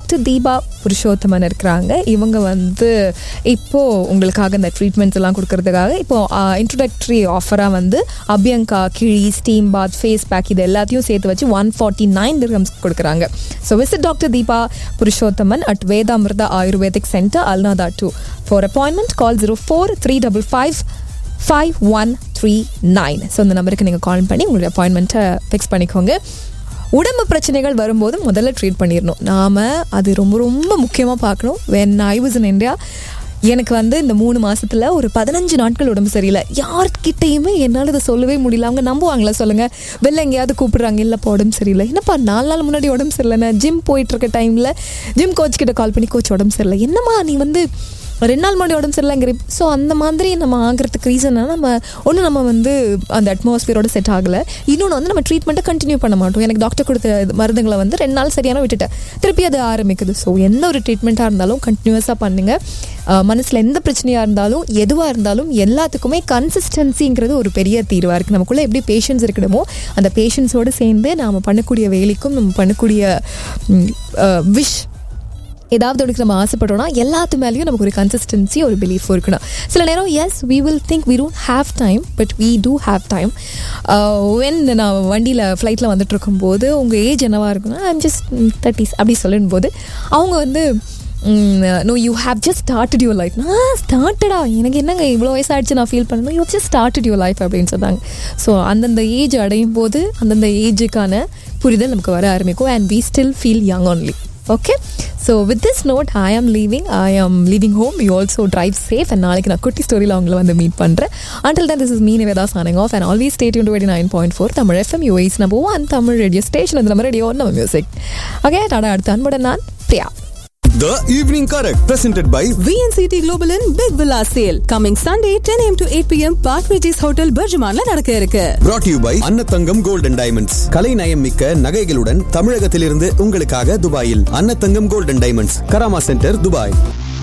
Doctor Deepa Purushothaman இருக்கிறாங்க இவங்க வந்து இப்போ உங்களுக்காக இந்த ட்ரீட்மெண்ட்ஸ் எல்லாம் கொடுக்கறதுக்காக இப்போ இன்ட்ரடக்டரி ஆஃபராக வந்து அபியங்கா கிழி ஸ்டீம் பாத் ஃபேஸ் பேக் இது எல்லாத்தையும் சேர்த்து வச்சு ஒன் ஃபார்ட்டி நைன் திரம்ஸ் கொடுக்குறாங்க so visit doctor Deepa Purushothaman at Vedamrutha Ayurvedic centre Al Nahda two for appointment call zero four three double five five one three nine so இந்த நம்பருக்கு நீங்கள் கால் பண்ணி உங்களுடைய அப்பாயின்மெண்ட்டை ஃபிக்ஸ் பண்ணிக்கோங்க உடம்பு பிரச்சனைகள் வரும்போது முதல்ல ட்ரீட் பண்ணிடணும் நாம் அது ரொம்ப ரொம்ப முக்கியமாக பார்க்கணும் when I was in India எனக்கு வந்து இந்த மூணு மாசத்துல ஒரு பதினஞ்சு நாட்கள் உடம்பு சரியில்லை யார்கிட்டயுமே என்னால் இதை சொல்லவே முடியல அவங்க நம்புவாங்களா சொல்லுங்க வெளில எங்கேயாவது கூப்பிடுறாங்க இல்லைப்பா உடம்பு சரியில்லை என்னப்பா நாலு நாள் முன்னாடி உடம்பு சரியில்லைண்ணே ஜிம் போயிட்டு இருக்க டைமில் ஜிம் கோச் கிட்ட கால் பண்ணி கோச் உடம்பு சரியில்லை என்னம்மா நீ வந்து ரெண்டு நாள் முன்னாடி உடம்பு சரியில்லைங்கிற ஸோ அந்த மாதிரி நம்ம ஆகிறதுக்கு ரீசன் நம்ம ஒன்று நம்ம வந்து அந்த அட்மாஸ்பியரோட செட் ஆகலை இன்னொன்று வந்து நம்ம ட்ரீட்மெண்ட்டை கண்டினியூ பண்ண மாட்டோம் எனக்கு டாக்டர் கொடுத்த இது மருந்துங்களை வந்து ரெண்டு நாள் சரியான விட்டுட்டேன் திருப்பி அது ஆரம்பிக்குது ஸோ எந்த ஒரு ட்ரீட்மெண்ட்டாக இருந்தாலும் கண்டினியூஸாக பண்ணுங்கள் மனசில் எந்த பிரச்சனையாக இருந்தாலும் எதுவாக இருந்தாலும் எல்லாத்துக்குமே கன்சிஸ்டன்சிங்கிறது ஒரு பெரிய தீர்வாக இருக்குது நமக்குள்ளே எப்படி பேஷன்ஸ் இருக்கணுமோ அந்த பேஷன்ஸோடு சேர்ந்து நாம் பண்ணக்கூடிய வேலைக்கும் நம்ம பண்ணக்கூடிய விஷ் ஏதாவது ஒன்று நம்ம ஆசைப்படுறோம்னா எல்லாத்து மேலேயும் நமக்கு ஒரு கன்சிஸ்டன்சி ஒரு பிலீஃப் இருக்கணும் சில நேரம் yes we will think we don't have time but we do have time when நான் வண்டியில் ஃப்ளைட்டில் வந்துட்டு இருக்கும்போது உங்கள் ஏஜ் என்னவாக இருக்குன்னா ஐம் ஜஸ்ட் தேர்ட்டிஸ் அப்படி சொல்லும் போது அவங்க வந்து no you have just started your life நான் ஸ்டார்டடா எனக்கு என்னங்க இவ்வளோ வயசாகிடுச்சு நான் ஃபீல் பண்ணணும் you just started your life அப்படின்னு சொன்னாங்க ஸோ அந்தந்த ஏஜ் அடையும் போது அந்தந்த ஏஜுக்கான புரிதல் நமக்கு வர ஆரம்பிக்கும் and we still feel young only okay so with this note I am leaving I am leaving home you also drive safe and நாளைக்கு நான் குட்டி ஸ்டோரியில் அவங்கள வந்து மீட் பண்ணுறேன் அண்டில் தான் this is me Veda signing off and always stayed you twenty nine point four Tamil FM US நம்ம one Tamil radio station அது நம்ம ரேடியோ நம்ம மியூசிக் ஓகே டாடா அடுத்த அன்புடன் நான் Priya The Evening Correct, presented by VNCT Global in Big Villa Sale. Coming Sunday, 10 a.m. to 8 p.m. Park Regis Hotel, Berjumanla நடக்க இருக்கு. brought to you by Annathangam gold and diamonds கலை நயம் மிக்க நகைகளுடன் தமிழகத்திலிருந்து உங்களுக்காக துபாயில் Annathangam gold and diamonds Karama centre Dubai